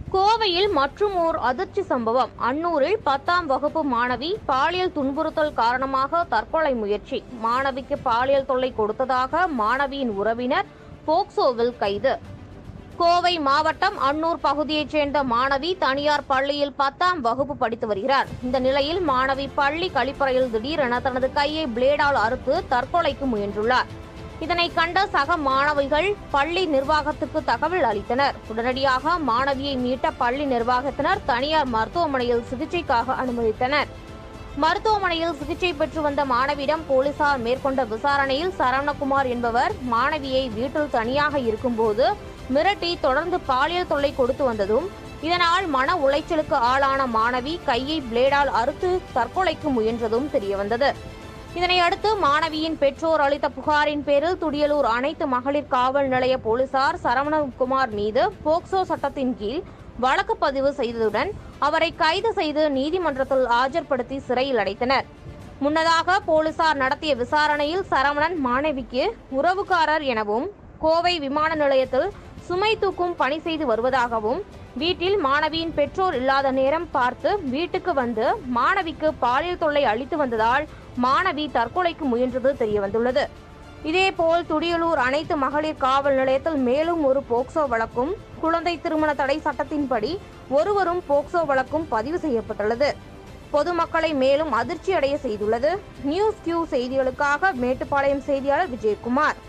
கோவையில் மற்றும் ஓர் அதிர்ச்சி சம்பவம் அன்னூரில் பத்தாம் வகுப்பு மாணவி பாலியல் துன்புறுத்தல் காரணமாக தற்கொலை முயற்சி மாணவிக்கு பாலியல் தொல்லை கொடுத்ததாக மாணவியின் உறவினர் போக்சோவில் கைது கோவை மாவட்டம் அன்னூர் பகுதியைச் சேர்ந்த மாணவி தனியார் பள்ளியில் பத்தாம் வகுப்பு படித்து வருகிறார் இந்த நிலையில் மாணவி பள்ளி கழிப்பறையில் திடீரென தனது கையை பிளேடால் அறுத்து தற்கொலைக்கு முயன்றுள்ளார் இதனை கண்ட சக மாணவிகள் பள்ளி நிர்வாகத்துக்கு தகவல் அளித்தனர் உடனடியாக மாணவியை மீட்ட பள்ளி நிர்வாகத்தினர் தனியார் மருத்துவமனையில் சிகிச்சைக்காக அனுமதித்தனர் மருத்துவமனையில் சிகிச்சை பெற்று வந்த மாணவியிடம் போலீசார் மேற்கொண்ட விசாரணையில் சரவணகுமார் என்பவர் மாணவியை வீட்டில் தனியாக இருக்கும்போது மிரட்டி தொடர்ந்து பாலியல் தொல்லை கொடுத்து வந்ததும் இதனால் மன உளைச்சலுக்கு ஆளான மாணவி கையை பிளேடால் அறுத்து தற்கொலைக்கு முயன்றதும் தெரியவந்தது இதனையடுத்து மாணவியின் பெற்றோர் அளித்த புகாரின் பேரில் துடியலூர் அனைத்து மகளிர் காவல் நிலைய போலீசார் சரவணகுமார் மீது போக்சோ சட்டத்தின் கீழ் வழக்கு பதிவு செய்ததுடன் அவரை கைது செய்து நீதிமன்றத்தில் ஆஜர்படுத்தி சிறையில் அடைத்தனர் முன்னதாக போலீசார் நடத்திய விசாரணையில் சரவணன் மாணவிக்கு உறவுக்காரர் எனவும் கோவை விமான நிலையத்தில் சுமை தூக்கும் பணி செய்து வருவதாகவும் வீட்டில் மாணவியின் பெற்றோர் இல்லாத நேரம் பார்த்து வீட்டுக்கு வந்து மாணவிக்கு பாலியல் தொல்லை அளித்து வந்ததால் மாணவி தற்கொலைக்கு முயன்றது தெரியவந்துள்ளது இதேபோல் துடியலூர் அனைத்து மகளிர் காவல் நிலையத்தில் மேலும் ஒரு போக்சோ வழக்கும் குழந்தை திருமண தடை சட்டத்தின்படி ஒருவரும் போக்சோ வழக்கும் பதிவு செய்யப்பட்டுள்ளது பொதுமக்களை மேலும் அதிர்ச்சி அடைய செய்துள்ளது நியூஸ் கியூ செய்திகளுக்காக மேட்டுப்பாளையம் செய்தியாளர் விஜயகுமார்